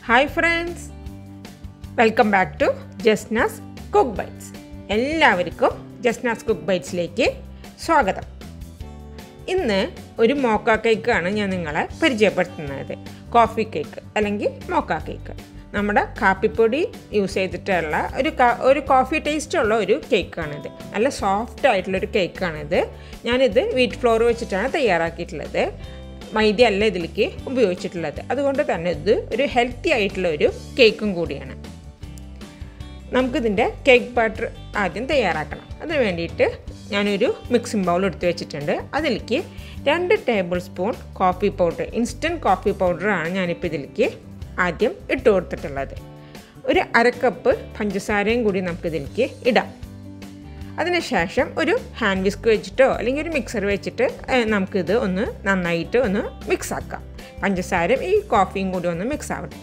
hi friends welcome back to Jasna's cook bites എല്ലാവർക്കും Jasna's cook ബൈറ്റ്സിലേക്ക് സ്വാഗതം ഇന്ന് ഒരു മോക്ക കേക്കാണ് ഞാൻ നിങ്ങളെ പരിചയപ്പെടുത്തുന്നത് കോഫി കേക്ക് അല്ലെങ്കിൽ മോക്ക കേക്ക് നമ്മുടെ കാപ്പിപ്പൊടി യൂസ് ചെയ്തിട്ടുള്ള ഒരു ക- ഒരു കോഫി ടേസ്റ്റ് ഉള്ള ഒരു കേക്കാണിത് നല്ല സോഫ്റ്റ് ആയിട്ടുള്ളൊരു കേക്കാണിത് ഞാനിത് വീറ്റ് ഫ്ലോർ വെച്ചിട്ടാണ് തയ്യാറാക്കിയിട്ടുള്ളത് മൈദ അല്ല ഇതിലേക്ക് ഉപയോഗിച്ചിട്ടുള്ളത് അതുകൊണ്ട് തന്നെ ഇത് ഒരു ഹെൽത്തി ആയിട്ടുള്ള ഒരു കേക്കും കൂടിയാണ് നമുക്കിതിൻ്റെ കേക്ക് ബാറ്റർ ആദ്യം തയ്യാറാക്കണം അതിന് വേണ്ടിയിട്ട് ഞാനൊരു മിക്സിംഗ് ബൗൾ എടുത്ത് വെച്ചിട്ടുണ്ട് അതിലേക്ക് രണ്ട് table spoon coffee powder instant coffee പൗഡറാണ് ഞാനിപ്പോൾ ഇതിലേക്ക് ആദ്യം ഇട്ട് കൊടുത്തിട്ടുള്ളത് ഒരു അര കപ്പ് പഞ്ചസാരയും കൂടി നമുക്കിതിലേക്ക് ഇടാം അതിനുശേഷം ഒരു ഹാൻഡ് വിസ്ക് വെച്ചിട്ടോ അല്ലെങ്കിൽ ഒരു മിക്സർ വെച്ചിട്ട് ഏഹ്, നമുക്കിത് ഒന്ന് നന്നായിട്ട് ഒന്ന് മിക്സ് ആക്കാം പഞ്ചസാരയും ഈ കോഫിയും കൂടി ഒന്ന് മിക്സ് ആവട്ടെ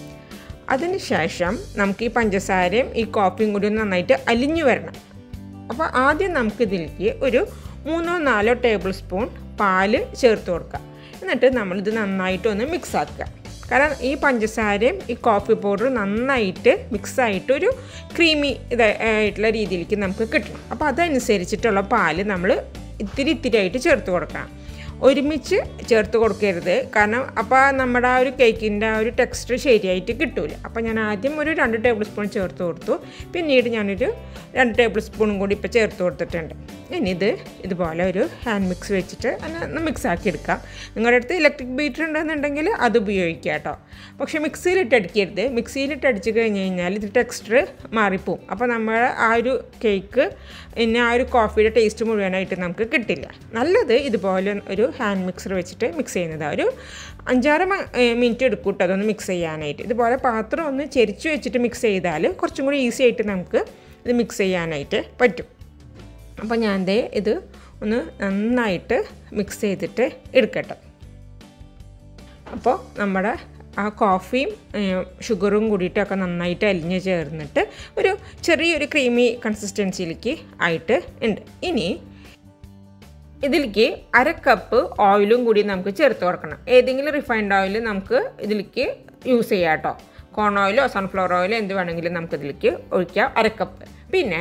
അതിനുശേഷം നമുക്ക് ഈ പഞ്ചസാരയും ഈ കോഫിയും കൂടി ഒന്ന് നന്നായിട്ട് അലിഞ്ഞു വരണം അപ്പോൾ ആദ്യം നമുക്കിതിലേക്ക് ഒരു മൂന്നോ നാലോ ടേബിൾ സ്പൂൺ പാല് ചേർത്ത് കൊടുക്കുക എന്നിട്ട് നമ്മളിത് നന്നായിട്ട് ഒന്ന് മിക്സ് ആക്കുക കാരണം ഈ പഞ്ചസാരയും ഈ കോഫി പൗഡറും നന്നായിട്ട് മിക്സായിട്ട് ഒരു ക്രീമി ഇതായിട്ടുള്ള രീതിയിലേക്ക് നമുക്ക് കിട്ടണം അപ്പോൾ അതനുസരിച്ചിട്ടുള്ള പാല് നമ്മൾ ഇത്തിരി ഇത്തിരി ആയിട്ട് ചേർത്ത് കൊടുക്കണം ഒരുമിച്ച് ചേർത്ത് കൊടുക്കരുത് കാരണം അപ്പോൾ നമ്മുടെ ആ ഒരു കേക്കിൻ്റെ ആ ഒരു ടെക്സ്ചർ ശരിയായിട്ട് കിട്ടൂല അപ്പോൾ ഞാൻ ആദ്യം ഒരു രണ്ട് ടേബിൾ സ്പൂൺ ചേർത്ത് കൊടുത്തു പിന്നീട് ഞാനൊരു രണ്ട് ടേബിൾ സ്പൂണും കൂടി ഇപ്പോൾ ചേർത്ത് കൊടുത്തിട്ടുണ്ട് ഇനി ഇത് ഇതുപോലെ ഒരു ഹാൻഡ് മിക്സ് വെച്ചിട്ട് ഒന്ന് മിക്സ് ആക്കി എടുക്കാം നിങ്ങളുടെ അടുത്ത് ഇലക്ട്രിക് ബീറ്റർ ഉണ്ടെന്നുണ്ടെങ്കിൽ അത് ഉപയോഗിക്കുക കേട്ടോ പക്ഷേ മിക്സിയിലിട്ട് അടിക്കരുത് മിക്സിയിലിട്ട് അടിച്ച് കഴിഞ്ഞ് കഴിഞ്ഞാൽ ഇത് ടെക്സ്ചർ മാറിപ്പോവും അപ്പോൾ നമ്മൾ ആ ഒരു കേക്ക് പിന്നെ ആ ഒരു കോഫിയുടെ ടേസ്റ്റ് മുഴുവനായിട്ട് നമുക്ക് കിട്ടില്ല നല്ലത് ഇതുപോലെ ഒരു ഹാൻഡ് മിക്സർ വെച്ചിട്ട് മിക്സ് ചെയ്യുന്നത് ഒരു അഞ്ചാറ് മിനിറ്റ് എടുക്കും കേട്ടോ അതൊന്ന് മിക്സ് ചെയ്യാനായിട്ട് ഇതുപോലെ പാത്രം ഒന്ന് ചെരിച്ച് വെച്ചിട്ട് മിക്സ് ചെയ്താൽ കുറച്ചും കൂടി ഈസി ആയിട്ട് നമുക്ക് ഇത് മിക്സ് ചെയ്യാനായിട്ട് പറ്റും അപ്പോൾ ഞാൻ ദേ ഇത് ഒന്ന് നന്നായിട്ട് മിക്സ് ചെയ്തിട്ട് എടുക്കട്ടെ അപ്പോൾ നമ്മുടെ ആ കോഫിയും ഏഹ്, ഷുഗറും കൂടിയിട്ടൊക്കെ നന്നായിട്ട് അലിഞ്ഞ് ചേർന്നിട്ട് ഒരു ചെറിയൊരു ക്രീമി കൺസിസ്റ്റൻസിയിലേക്ക് ആയിട്ട് ഉണ്ട് ഇനി ഇതിലേക്ക് അര കപ്പ് ഓയിലും കൂടി നമുക്ക് ചേർത്ത് കൊടുക്കണം ഏതെങ്കിലും റിഫൈൻഡ് ഓയിൽ നമുക്ക് ഇതിലേക്ക് യൂസ് ചെയ്യാം കേട്ടോ കോൺ ഓയിലോ സൺഫ്ലവർ ഓയിലോ എന്ത് വേണമെങ്കിലും നമുക്ക് ഇതിലേക്ക് ഒഴിക്കാം അര കപ്പ് പിന്നെ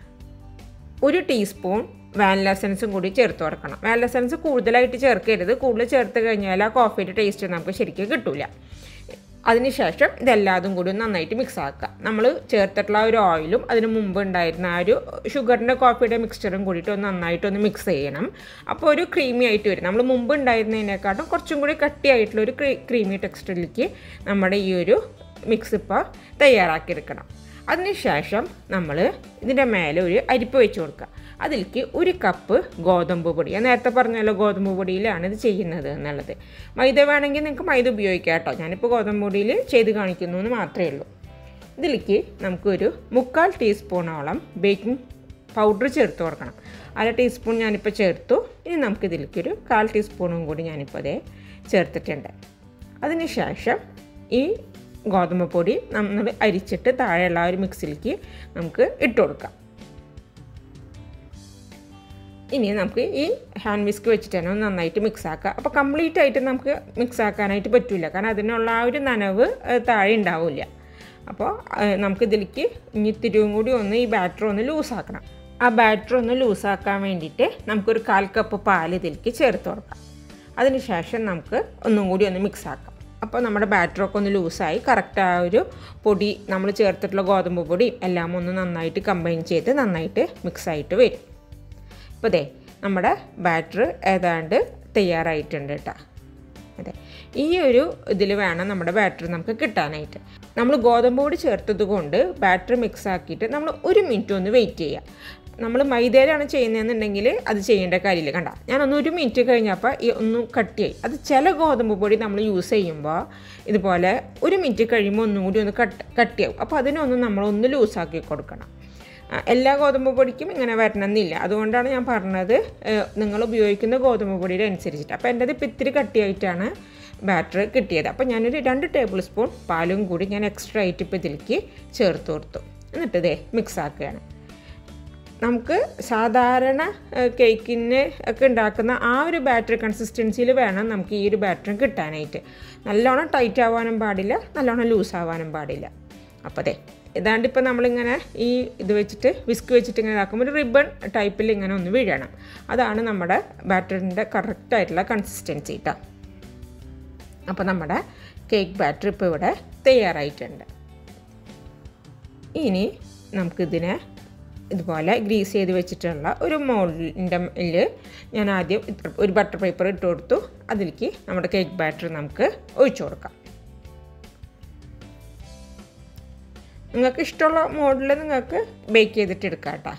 ഒരു ടീസ്പൂൺ വാനില എസൻസും കൂടി ചേർത്ത് കൊടുക്കണം വാനില എസൻസ് കൂടുതലായിട്ട് ചേർക്കരുത് കൂടുതൽ ചേർത്ത് കഴിഞ്ഞാൽ ആ കോഫിയുടെ ടേസ്റ്റ് നമുക്ക് ശരിക്കും കിട്ടില്ല അതിനുശേഷം ഇതെല്ലാതും കൂടി ഒന്ന് നന്നായിട്ട് മിക്സ് ആക്കുക നമ്മൾ ചേർത്തിട്ടുള്ള ആ ഒരു ഓയിലും അതിന് മുമ്പ് ഉണ്ടായിരുന്ന ആ ഒരു ഷുഗറിൻ്റെ കോഫിയുടെ മിക്സ്ചറും കൂടിയിട്ട് ഒന്ന് നന്നായിട്ടൊന്ന് മിക്സ് ചെയ്യണം അപ്പോൾ ഒരു ക്രീമി ആയിട്ട് വരും നമ്മൾ മുമ്പ് ഉണ്ടായിരുന്നതിനെക്കാട്ടും കുറച്ചും കൂടി കട്ടിയായിട്ടുള്ള ഒരു ക്രീമി ടെക്സ്ചറിലേക്ക് നമ്മുടെ ഈ ഒരു മിക്സ് ഇപ്പോൾ തയ്യാറാക്കിയെടുക്കണം അതിനുശേഷം നമ്മൾ ഇതിൻ്റെ മേലെ ഒരു അരിപ്പ് വെച്ച് കൊടുക്കുക അതിലേക്ക് ഒരു കപ്പ് ഗോതമ്പ് പൊടി ഞാൻ നേരത്തെ പറഞ്ഞല്ലോ ഗോതമ്പ് പൊടിയിലാണ് ഇത് ചെയ്യുന്നത് എന്നുള്ളത് മൈദ വേണമെങ്കിൽ നിങ്ങൾക്ക് മൈദ ഉപയോഗിക്കാം കേട്ടോ ഞാനിപ്പോൾ ഗോതമ്പ് പൊടിയിൽ ചെയ്ത് കാണിക്കുന്നു എന്ന് മാത്രമേ ഉള്ളൂ ഇതിലേക്ക് നമുക്കൊരു മുക്കാൽ ടീസ്പൂണോളം ബേക്കിംഗ് പൗഡർ ചേർത്ത് കൊടുക്കണം അര ടീസ്പൂൺ ഞാനിപ്പോൾ ചേർത്തു ഇനി നമുക്കിതിലേക്കൊരു കാൽ ടീസ്പൂണും കൂടി ഞാനിപ്പോൾ അതേ ചേർത്തിട്ടുണ്ട് അതിനുശേഷം ഈ ഗോതമ്പ് പൊടി നമ്മൾ അരിച്ചിട്ട് താഴെയുള്ള ആ ഒരു മിക്സിലേക്ക് നമുക്ക് ഇട്ട് കൊടുക്കാം ഇനി നമുക്ക് ഈ ഹാൻഡ് വിസ്ക് വെച്ചിട്ട് തന്നെ ഒന്ന് നന്നായിട്ട് മിക്സ് ആക്കുക അപ്പോൾ കംപ്ലീറ്റ് ആയിട്ട് നമുക്ക് മിക്സ് ആക്കാനായിട്ട് പറ്റില്ല കാരണം അതിനുള്ള ആ ഒരു നനവ് ഏഹ്, താഴെ ഉണ്ടാവില്ല അപ്പോൾ ഏഹ്, നമുക്കിതിലേക്ക് ഇനി ഇത്തിരിയും കൂടി ഒന്ന് ഈ ബാറ്റർ ഒന്ന് ലൂസാക്കണം ആ ബാറ്റർ ഒന്ന് ലൂസാക്കാൻ വേണ്ടിയിട്ട് നമുക്കൊരു കാൽ കപ്പ് പാൽ ഇതിലേക്ക് ചേർത്ത് കൊടുക്കാം അതിനുശേഷം നമുക്ക് ഒന്നും കൂടി ഒന്ന് മിക്സ് ആക്കാം അപ്പോൾ നമ്മുടെ ബാറ്ററൊക്കെ ഒന്ന് ലൂസായി കറക്റ്റ് ആ ഒരു പൊടി നമ്മൾ ചേർത്തിട്ടുള്ള ഗോതമ്പ് പൊടിയും എല്ലാം ഒന്ന് നന്നായിട്ട് കമ്പൈൻ ചെയ്ത് നന്നായിട്ട് മിക്സായിട്ട് വരും അപ്പോൾ ദേ നമ്മുടെ ബാറ്റർ ഏതാണ്ട് തയ്യാറായിട്ടുണ്ട് കേട്ടോ അതെ ഈ ഒരു ഇതിൽ വേണം നമ്മുടെ ബാറ്റർ നമുക്ക് കിട്ടാനായിട്ട് നമ്മൾ ഗോതമ്പ് പൊടി ചേർത്തത് കൊണ്ട് ബാറ്റർ മിക്സ് ആക്കിയിട്ട് നമ്മൾ ഒരു മിനിറ്റ് ഒന്ന് വെയിറ്റ് ചെയ്യുക നമ്മൾ മൈദയിലാണ് ചെയ്യുന്നതെന്നുണ്ടെങ്കിൽ അത് ചെയ്യേണ്ട കാര്യമില്ല കണ്ട ഞാനൊന്ന് ഒരു മിനിറ്റ് കഴിഞ്ഞപ്പോൾ ഈ ഒന്ന് കട്ടിയായി അത് ചില ഗോതമ്പ് പൊടി നമ്മൾ യൂസ് ചെയ്യുമ്പോൾ ഇതുപോലെ ഒരു മിനിറ്റ് കഴിയുമ്പോൾ ഒന്നും കൂടി ഒന്ന് കട്ട് കട്ടിയാവും അപ്പോൾ അതിനൊന്ന് നമ്മളൊന്ന് ലൂസാക്കി കൊടുക്കണം ആ, എല്ലാ ഗോതമ്പ് പൊടിക്കും ഇങ്ങനെ വരണമെന്നില്ല അതുകൊണ്ടാണ് ഞാൻ പറഞ്ഞത് ഏഹ്, നിങ്ങൾ ഉപയോഗിക്കുന്ന ഗോതമ്പ് പൊടിയുടെ അനുസരിച്ചിട്ട് അപ്പോൾ എൻ്റെത് ഇപ്പം ഇത്തിരി കട്ടിയായിട്ടാണ് ബാറ്റർ കിട്ടിയത് അപ്പോൾ ഞാനൊരു രണ്ട് ടേബിൾ സ്പൂൺ പാലും കൂടി ഞാൻ എക്സ്ട്രാ ആയിട്ട് ഇപ്പോൾ ഇതിലേക്ക് ചേർത്ത് കൊടുത്തു എന്നിട്ട് ഇതേ മിക്സ് ആക്കുകയാണ് നമുക്ക് സാധാരണ കേക്കിന് ഒക്കെ ഉണ്ടാക്കുന്ന ആ ഒരു ബാറ്റർ കൺസിസ്റ്റൻസിയിൽ വേണം നമുക്ക് ഈ ഒരു ബാറ്റർ കിട്ടാനായിട്ട് നല്ലോണം ടൈറ്റ് ആവാനും പാടില്ല നല്ലോണം ലൂസ് ആവാനും പാടില്ല അപ്പോൾ അതെ ഏതാണ്ട് ഇപ്പോൾ നമ്മളിങ്ങനെ ഈ ഇത് വെച്ചിട്ട് വിസ്ക് വെച്ചിട്ട് ഇങ്ങനെ ഇതാക്കുമ്പോൾ ഒരു റിബൺ ടൈപ്പിൽ ഇങ്ങനെ ഒന്ന് വീഴണം അതാണ് നമ്മുടെ ബാറ്ററിൻ്റെ കറക്റ്റായിട്ടുള്ള കൺസിസ്റ്റൻസി കേട്ടോ അപ്പോൾ നമ്മുടെ കേക്ക് ബാറ്റർ ഇപ്പോൾ ഇവിടെ തയ്യാറായിട്ടുണ്ട് ഇനി നമുക്കിതിനെ ഇതുപോലെ ഗ്രീസ് ചെയ്ത് വെച്ചിട്ടുള്ള ഒരു മോൾഡിൻ്റെ ഇതിൽ ഞാൻ ആദ്യം ഒരു ബട്ടർ പേപ്പർ ഇട്ട് കൊടുത്തു അതിലേക്ക് നമ്മുടെ കേക്ക് ബാറ്റർ നമുക്ക് ഒഴിച്ചു കൊടുക്കാം നിങ്ങൾക്ക് ഇഷ്ടമുള്ള മോഡലിൽ നിങ്ങൾക്ക് ബേക്ക് ചെയ്തിട്ട് എടുക്കാം കേട്ടോ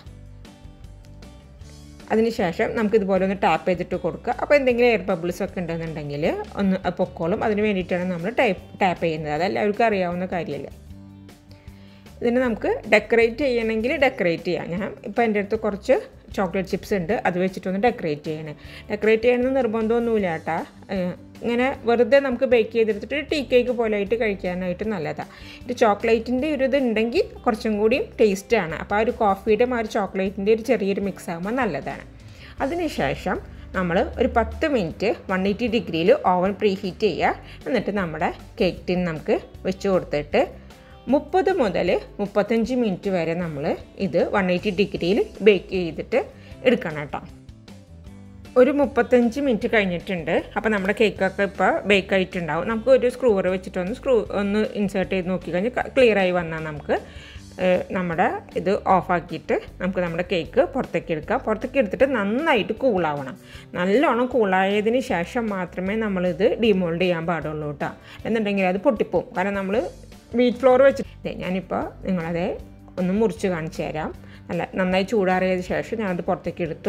അതിനുശേഷം നമുക്ക് ഇതുപോലെ ഒന്ന് ടാപ്പ് ചെയ്തിട്ട് കൊടുക്കുക അപ്പോൾ എന്തെങ്കിലും എയർ ബബിൾസ് ഒക്കെ ഉണ്ടെന്നുണ്ടെങ്കിൽ ഒന്ന് പൊക്കോളും അതിന് വേണ്ടിയിട്ടാണ് നമ്മൾ ടൈപ്പ് ടാപ്പ് ചെയ്യുന്നത് അതെല്ലാവർക്കും അറിയാവുന്ന കാര്യമല്ലേ ഇതിന് നമുക്ക് ഡെക്കറേറ്റ് ചെയ്യണമെങ്കിൽ ഡെക്കറേറ്റ് ചെയ്യാം ഞാൻ ഇപ്പോൾ എൻ്റെ അടുത്ത് കുറച്ച് ചോക്ലേറ്റ് ചിപ്സ് ഉണ്ട് അത് വെച്ചിട്ടൊന്ന് ഡെക്കറേറ്റ് ചെയ്യണേ ഡെക്കറേറ്റ് ചെയ്യണമെന്ന് നിർബന്ധമൊന്നുമില്ല കേട്ടാ ഇങ്ങനെ വെറുതെ നമുക്ക് ബേക്ക് ചെയ്തെടുത്തിട്ട് ടീ കേക്ക് പോലെ ആയിട്ട് കഴിക്കാനായിട്ട് നല്ലതാണ് ഇത് ചോക്ലേറ്റിൻ്റെ ഒരു ഇത് ഉണ്ടെങ്കിൽ കുറച്ചും കൂടിയും ടേസ്റ്റാണ് അപ്പോൾ ആ ഒരു കോഫിയുടെ ആ ഒരു ചോക്ലേറ്റിൻ്റെ ഒരു ചെറിയൊരു മിക്സ് ആകുമ്പോൾ നല്ലതാണ് അതിനുശേഷം നമ്മൾ ഒരു പത്ത് മിനിറ്റ് വൺ എയ്റ്റി ഡിഗ്രിയിൽ ഓവൻ പ്രീ ഹീറ്റ് ചെയ്യുക എന്നിട്ട് നമ്മുടെ കേക്ക് ടിൻ നമുക്ക് വെച്ച് കൊടുത്തിട്ട് മുപ്പത് മുതൽ മുപ്പത്തഞ്ച് മിനിറ്റ് വരെ നമ്മൾ ഇത് വൺ എയ്റ്റി ഡിഗ്രിയിൽ ബേക്ക് ചെയ്തിട്ട് എടുക്കണം കേട്ടോ ഒരു മുപ്പത്തഞ്ച് മിനിറ്റ് കഴിഞ്ഞിട്ടുണ്ട് അപ്പോൾ നമ്മുടെ കേക്കൊക്കെ ഇപ്പോൾ ബേക്ക് ആയിട്ടുണ്ടാവും നമുക്ക് ഒരു സ്ക്രൂവർ വെച്ചിട്ടൊന്ന് സ്ക്രൂ ഒന്ന് ഇൻസേർട്ട് ചെയ്ത് നോക്കി കഴിഞ്ഞാൽ ക്ലിയർ ആയി വന്നാൽ നമുക്ക് നമ്മുടെ ഇത് ഓഫാക്കിയിട്ട് നമുക്ക് നമ്മുടെ കേക്ക് പുറത്തേക്ക് എടുക്കാം പുറത്തേക്ക് എടുത്തിട്ട് നന്നായിട്ട് കൂളാവണം നല്ലോണം കൂളായതിന് ശേഷം മാത്രമേ നമ്മളിത് ഡിമോൾഡ് ചെയ്യാൻ പാടുള്ളൂ കേട്ടോ എന്നുണ്ടെങ്കിൽ അത് പൊട്ടിപ്പോവും കാരണം നമ്മൾ വീറ്റ് ഫ്ലോർ വെച്ചിട്ട് ഞാനിപ്പോൾ നിങ്ങളത് ഒന്ന് മുറിച്ച് കാണിച്ചു തരാം നല്ല നന്നായി ചൂടാറിയതിന് ശേഷം ഞാനത് പുറത്തേക്ക് എടുത്തു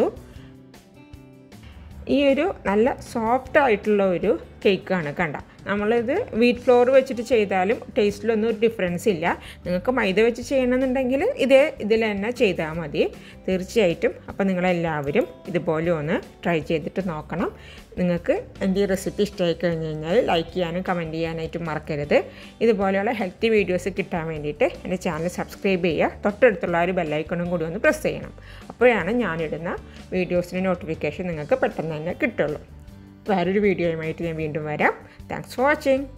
ഈ ഒരു നല്ല സോഫ്റ്റ് ആയിട്ടുള്ള ഒരു കേക്കാണ് കണ്ട നമ്മളിത് വീറ്റ് ഫ്ലോർ വെച്ചിട്ട് ചെയ്താലും ടേസ്റ്റിലൊന്നും ഒരു ഡിഫറൻസ് ഇല്ല നിങ്ങൾക്ക് മൈദ വെച്ച് ചെയ്യണമെന്നുണ്ടെങ്കിൽ ഇതേ ഇതിൽ തന്നെ ചെയ്താൽ മതി തീർച്ചയായിട്ടും അപ്പോൾ നിങ്ങളെല്ലാവരും ഇതുപോലെ ഒന്ന് ട്രൈ ചെയ്തിട്ട് നോക്കണം നിങ്ങൾക്ക് എൻ്റെ ഈ റെസിപ്പി ഇഷ്ടമായി കഴിഞ്ഞ് കഴിഞ്ഞാൽ ലൈക്ക് ചെയ്യാനും കമൻറ്റ് ചെയ്യാനായിട്ടും മറക്കരുത് ഇതുപോലെയുള്ള ഹെൽത്തി വീഡിയോസ് കിട്ടാൻ വേണ്ടിയിട്ട് എൻ്റെ ചാനൽ സബ്സ്ക്രൈബ് ചെയ്യുക തൊട്ടടുത്തുള്ള ഒരു ബെല്ലൈക്കണും കൂടി ഒന്ന് പ്രസ് ചെയ്യണം അപ്പോഴാണ് ഞാനിടുന്ന വീഡിയോസിൻ്റെ നോട്ടിഫിക്കേഷൻ നിങ്ങൾക്ക് പെട്ടെന്ന് തന്നെ കിട്ടുള്ളൂ വേറൊരു വീഡിയോയുമായിട്ട് ഞാൻ വീണ്ടും വരാം താങ്ക്സ് ഫോർ വാച്ചിങ്